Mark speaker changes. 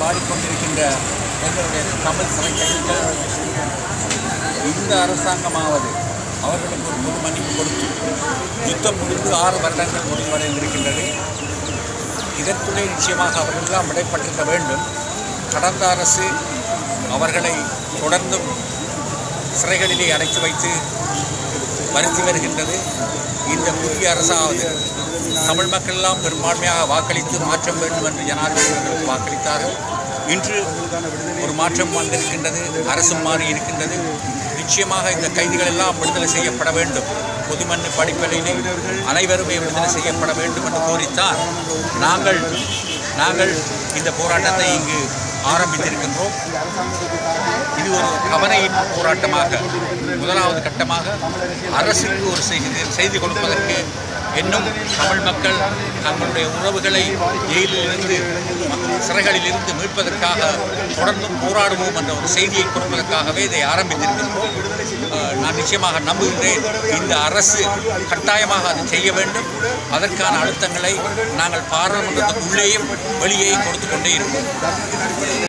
Speaker 1: வாடிக்கொண்டிருக்கின்ற எங்களுடைய தமிழ் சிறை கைதிகள் இந்த அரசாங்கமாவது அவர்களுக்கு ஒரு பொது மன்னிப்பு கொடுத்து யுத்தம் முடிந்து ஆறு வருடங்கள் முடிவடைந்திருக்கின்றது இதற்குள்ளே நிச்சயமாக அவர்களெல்லாம் விடைப்பட்டிருக்க வேண்டும் கடந்த அரசு அவர்களை தொடர்ந்தும் சிறைகளிலே அடைத்து வைத்து வருத்தி வருகின்றது இந்த புதிய அரசாவது தமிழ் மக்கள் எல்லாம் பெரும்பான்மையாக வாக்களித்து மாற்றம் வேண்டும் என்று ஜனாதிபதி அவர்களுக்கு வாக்களித்தார்கள் இன்று ஒரு மாற்றம் வந்திருக்கின்றது அரசும் மாறி இருக்கின்றது நிச்சயமாக இந்த கைதிகள் எல்லாம் விடுதலை செய்யப்பட வேண்டும் பொதுமன்னு படிப்பலையிலே அனைவருமே விடுதலை செய்யப்பட வேண்டும் என்று கோரித்தான் நாங்கள் நாங்கள் இந்த போராட்டத்தை இங்கு ஆரம்பித்திருக்கின்றோம் இது ஒரு கவனையின் போராட்டமாக முதலாவது கட்டமாக அரசுக்கு ஒரு செய்தி செய்தி கொடுப்பதற்கு இன்னும் தமிழ் மக்கள் தங்களுடைய உறவுகளை ஜெயிலிலிருந்து சிறைகளிலிருந்து மீட்பதற்காக தொடர்ந்தும் போராடுவோம் என்ற ஒரு செய்தியை கொடுப்பதற்காகவே இதை ஆரம்பித்திருக்கின்றோம் அஹ், நான் நிச்சயமாக நம்புகின்றேன் இந்த அரசு கட்டாயமாக அதை செய்ய வேண்டும் அதற்கான அழுத்தங்களை நாங்கள் பாராளுமன்றத்துக்குள்ளேயும் வெளியேயும் கொடுத்து கொண்டே இருப்போம்